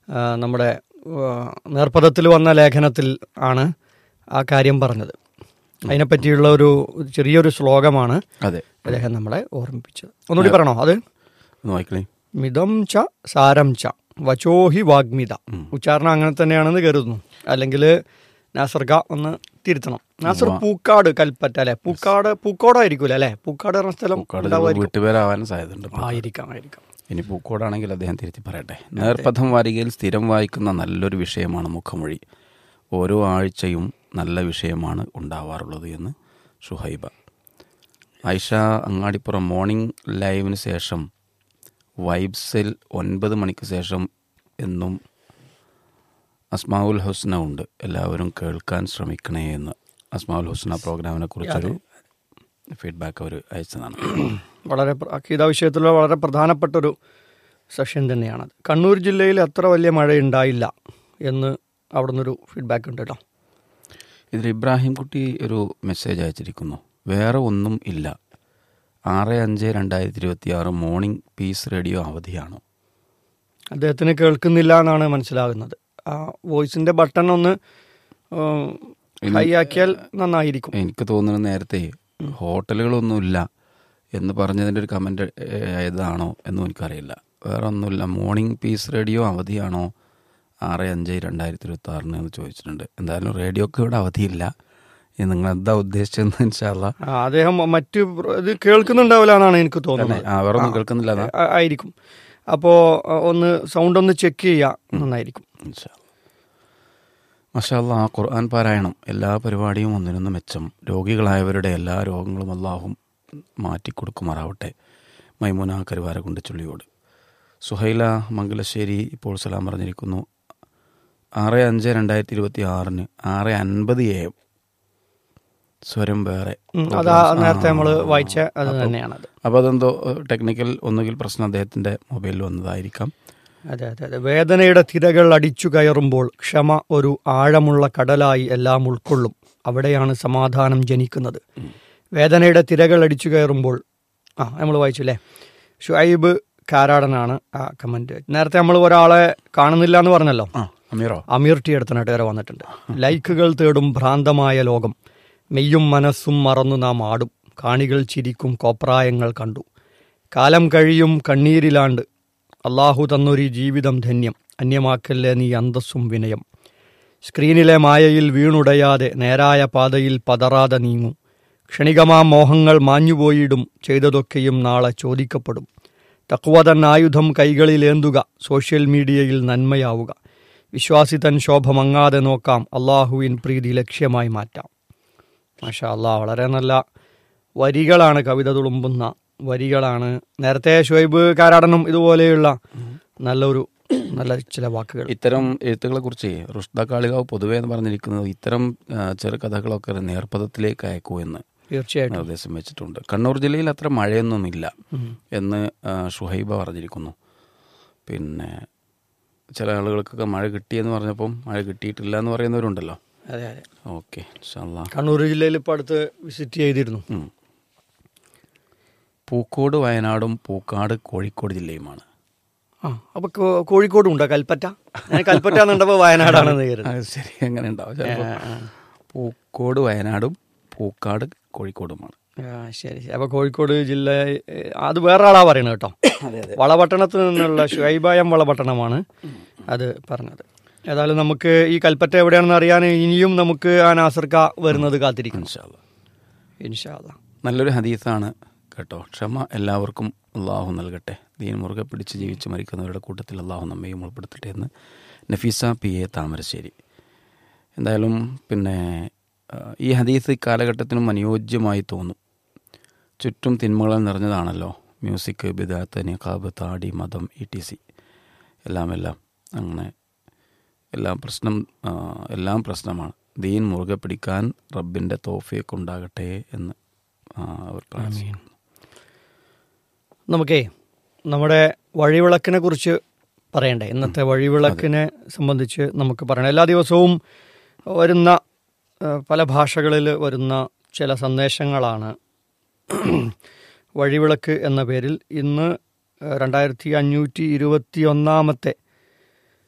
ആ, നമ്മുടെ ആ, നേർപ്പദത്തിൽ വന്ന ലേഖനത്തിൽ ആണ് ആ കാര്യം പറഞ്ഞത് അതിനെപ്പറ്റിയുള്ള ഒരു ചെറിയൊരു ശ്ലോകമാണ് അതെ അദ്ദേഹം നമ്മളെ ഓർമ്മിപ്പിച്ചത് ഒന്നുകൂടി പറയണോ അത് ഒന്ന് വായിക്കളേ മിതം ച സാരം ച വചോഹി വാഗ്മിത ഉച്ചാരണം അങ്ങനെ തന്നെയാണെന്ന് കരുതുന്നു അല്ലെങ്കിൽ നാസർഗ ഒന്ന് തിരുത്തണം നാസർ പൂക്കാട് കൽപ്പറ്റ അല്ലെ പൂക്കാട് പൂക്കോടായിരിക്കൂല അല്ലെ പൂക്കാട് പറഞ്ഞ സ്ഥലം പൂക്കോട് ഉണ്ടാവുമായിരിക്കും. വീട്ടുപേരാവാൻ സാധ്യതയുണ്ട് ആയിരിക്കാം ആയിരിക്കാം ഇനി പൂക്കോടാണെങ്കിൽ അദ്ദേഹം തിരുത്തി പറയട്ടെ നേർപഥം വാരികയിൽ സ്ഥിരം വായിക്കുന്ന നല്ലൊരു വിഷയമാണ് മുഖമൊഴി ഓരോ ആഴ്ചയും നല്ല വിഷയമാണ് ഉണ്ടാവാറുള്ളത് എന്ന് ഷുഹൈബ ഐഷ അങ്ങാടിപ്പുറം മോർണിംഗ് ലൈവിന് ശേഷം വൈബ്സിൽ ഒൻപത് മണിക്ക് ശേഷം എന്നും അസ്മാവുൽ ഹുസ്ന ഉണ്ട് എല്ലാവരും കേൾക്കാൻ ശ്രമിക്കണേ എന്ന് അസ്മാവുൽ ഹുസ്ന പ്രോഗ്രാമിനെ കുറിച്ചൊരു ഫീഡ്ബാക്ക് അവർ അയച്ചതാണ് വളരെ പ്ര- അക്കീദ വിഷയത്തിലുള്ള വളരെ പ്രധാനപ്പെട്ട ഒരു സെഷൻ തന്നെയാണത് കണ്ണൂർ ജില്ലയിൽ അത്ര വലിയ മഴ ഉണ്ടായില്ല എന്ന് അവിടെ നിന്നൊരു ഫീഡ്ബാക്ക് ഉണ്ട് കേട്ടോ ഇതിൽ ഇബ്രാഹിം കുട്ടി ഒരു മെസ്സേജ് അയച്ചിരിക്കുന്നു വേറെ ഒന്നും ഇല്ല ആറ് അഞ്ച് രണ്ടായിരത്തി ഇരുപത്തി ആറ് മോർണിംഗ് പീസ് റേഡിയോ അവധിയാണോ അദ്ദേഹത്തിന് കേൾക്കുന്നില്ല എന്നാണ് മനസ്സിലാകുന്നത് ആ വോയിസിന്റെ ബട്ടൺ ഒന്ന് ഹൈ ആക്കിയാൽ നന്നായിരിക്കും എനിക്ക് തോന്നുന്നത് നേരത്തെ ഹോട്ടലുകളൊന്നുമില്ല എന്ന് പറഞ്ഞതിൻ്റെ ഒരു കമൻ്റ് ഏതാണോ എന്നും എനിക്കറിയില്ല വേറെ ഒന്നുമില്ല മോർണിംഗ് പീസ് റേഡിയോ അവധിയാണോ ആറ് അഞ്ച് രണ്ടായിരത്തി ഇരുപത്തി ആറിന് എന്ന് ചോദിച്ചിട്ടുണ്ട് എന്തായാലും റേഡിയോക്ക് ഇവിടെ അവധിയില്ല ഇനി നിങ്ങൾ എന്താ ഉദ്ദേശിച്ചതെന്ന് ഇൻഷാല്ല ആ, അദ്ദേഹം മറ്റു പ്ര- ഇത് കേൾക്കുന്നുണ്ടാവില്ല എന്നാണ് എനിക്ക് തോന്നുന്നത് ആ വേറെ ഒന്നും കേൾക്കുന്നില്ല അതാ ആ- ആയിരിക്കും അപ്പോൾ ഒന്ന് സൗണ്ട് ഒന്ന് ചെക്ക് ചെയ്യുക നന്നായിരിക്കും മഷാല്ല ആ ഖുർആൻ പാരായണം എല്ലാ പരിപാടിയും ഒന്നിനൊന്ന് മെച്ചം രോഗികളായവരുടെ എല്ലാ രോഗങ്ങളും അള്ളാഹും മാറ്റിക്കൊടുക്കുമാറാവട്ടെ മൈമുന കരുവാരകുണ്ട് ചുള്ളിയോട് സുഹൈല മംഗലശ്ശേരി ഇപ്പോൾ സലാം പറഞ്ഞിരിക്കുന്നു ആറ് അഞ്ച് രണ്ടായിരത്തി ഇരുപത്തി ആറിന് ആറ് അൻപത് എ എം സ്വരം വേറെ ഉം, അതാ നേരത്തെ നമ്മൾ വായിച്ച അത് തന്നെയാണത് അപ്പോൾ അതെന്തോ ടെക്നിക്കൽ ഒന്നുകിൽ പ്രശ്നം അദ്ദേഹത്തിൻ്റെ മൊബൈലിൽ വന്നതായിരിക്കാം അതെ അതെ അതെ വേദനയുടെ തിരകൾ അടിച്ചു കയറുമ്പോൾ ക്ഷമ ഒരു ആഴമുള്ള കടലായി എല്ലാം ഉൾക്കൊള്ളും അവിടെയാണ് സമാധാനം ജനിക്കുന്നത് വേദനയുടെ തിരകൾ അടിച്ചു കയറുമ്പോൾ ആ നമ്മൾ വായിച്ചു അല്ലേ ഷുഐബ് കാരാടനാണ് ആ കമന്റ് നേരത്തെ നമ്മൾ ഒരാളെ കാണുന്നില്ല എന്ന് പറഞ്ഞല്ലോ ആ അമീറോ അമീർ ടി അടുത്തനായിട്ട് വരെ വന്നിട്ടുണ്ട് ലൈക്കുകൾ തേടും ഭ്രാന്തമായ ലോകം മെയ്യും മനസ്സും മറന്നു നാം ആടും കാണികൾ ചിരിക്കും കോപ്രായങ്ങൾ കണ്ടു കാലം കഴിയും കണ്ണീരിലാണ്ട് അള്ളാഹു തന്നൊരു ജീവിതം ധന്യം അന്യമാക്കല്ലേ നീ അന്തസ്സും വിനയം സ്ക്രീനിലെ മായയിൽ വീണുടയാതെ നേരായ പാതയിൽ പതറാതെ നീങ്ങും ക്ഷണികമാ മോഹങ്ങൾ മാഞ്ഞുപോയിടും ചെയ്തതൊക്കെയും നാളെ ചോദിക്കപ്പെടും തക്വതൻ ആയുധം കൈകളിലേന്തുക സോഷ്യൽ മീഡിയയിൽ നന്മയാവുക വിശ്വാസി തൻ ശോഭ മങ്ങാതെ നോക്കാം അള്ളാഹുവിൻ പ്രീതി ലക്ഷ്യമായി മാറ്റാം മാഷാ അല്ലാ വളരെ നല്ല വരികളാണ് കവിത തുളുമ്പുന്ന വരികളാണ് നേരത്തെ ഷുഹൈബ് കാരാടനും ഇതുപോലെയുള്ള നല്ലൊരു നല്ല ചില വാക്കുകൾ ഇത്തരം എഴുത്തുകളെ കുറിച്ച് റുഷ്ദ കാളികാവ് പൊതുവേ എന്ന് പറഞ്ഞിരിക്കുന്നത് ഇത്തരം ആ, ചെറുകഥകളൊക്കെ നേർപ്പദത്തിലേക്ക് അയക്കൂ എന്ന് തീർച്ചയായിട്ടും നിർദ്ദേശം വെച്ചിട്ടുണ്ട് കണ്ണൂർ ജില്ലയിൽ അത്ര മഴയൊന്നുമില്ല എന്ന് ആ, ഷുഹൈബ പറഞ്ഞിരിക്കുന്നു പിന്നെ ചില ആളുകൾക്കൊക്കെ മഴ കിട്ടിയെന്ന് പറഞ്ഞപ്പം മഴ കിട്ടിയിട്ടില്ല എന്ന് പറയുന്നവരുണ്ടല്ലോ അതെ അതെ ഓക്കെ ഇൻഷാല്ലാ കണ്ണൂർ ജില്ലയിൽ ഇപ്പോൾ അടുത്ത് വിസിറ്റ് ചെയ്തിരുന്നു ഉം. പൂക്കോട് വയനാടും പൂക്കാട് കോഴിക്കോട് ജില്ലയുമാണ് ആ അപ്പൊ കോ- കോഴിക്കോടും ഉണ്ടോ കൽപ്പറ്റ ഞാൻ കൽപ്പറ്റ എന്നുണ്ടപ്പോ വയനാടാണെന്ന് കരുതി അത് ശരി അങ്ങനെ ഉണ്ടാവും ചിലപ്പോൾ പൂക്കോട് വയനാടും പൂക്കാട് കോഴിക്കോടുമാണ് ആ ശരി ശരി. അപ്പൊ കോഴിക്കോട് ജില്ല ഏ, അത് വേറെ ആളാ പറയുന്നത് കേട്ടോ വളപട്ടണത്തിൽ നിന്നുള്ള ഷുഹൈബായം വളപട്ടണമാണ് അത് പറഞ്ഞത് ഏതായാലും നമുക്ക് ഈ കൽപ്പറ്റ എവിടെയാണെന്ന് അറിയാൻ ഇനിയും നമുക്ക് ആ നാസർക്ക വരുന്നത് കാത്തിരിക്കണം ഇൻഷാല്ലാ ഇൻഷാ അല്ലാ. നല്ലൊരു ഹദീസാണ് കേട്ടോ ക്ഷമ എല്ലാവർക്കും അള്ളാഹു നൽകട്ടെ ദീൻ മുറുകെ പിടിച്ച് ജീവിച്ച് മരിക്കുന്നവരുടെ കൂട്ടത്തിൽ അള്ളാഹു നമ്മയും ഉൾപ്പെടുത്തട്ടെ എന്ന് നഫീസ പി എ താമരശ്ശേരി എന്തായാലും പിന്നെ ആ, ഈ ഹദീസ് ഇക്കാലഘട്ടത്തിനും അനുയോജ്യമായി തോന്നും ചുറ്റും തിന്മകളാൽ നിറഞ്ഞതാണല്ലോ മ്യൂസിക് ബിദാത്ത് നിഖാബ് താടി മതം ഇ ടി സി എല്ലാം എല്ലാം അങ്ങനെ എല്ലാം പ്രശ്നം ആ, എല്ലാം പ്രശ്നമാണ് ദീൻ മുറുകെ പിടിക്കാൻ റബ്ബിൻ്റെ തോഫിയൊക്കെ ഉണ്ടാകട്ടെ എന്ന് ആ, അവർ പ്രാർത്ഥിക്കുന്നു നമുക്കേ നമ്മുടെ വഴിവിളക്കിനെ കുറിച്ച് പറയണ്ടേ ഇന്നത്തെ വഴിവിളക്കിനെ സംബന്ധിച്ച് നമുക്ക് പറയണം എല്ലാ ദിവസവും വരുന്ന ആ, പല ഭാഷകളിൽ വരുന്ന ചില സന്ദേശങ്ങളാണ് വഴിവിളക്ക് എന്ന പേരിൽ ഇന്ന് രണ്ടായിരത്തി അഞ്ഞൂറ്റി ഇരുപത്തി ഒന്നാമത്തെ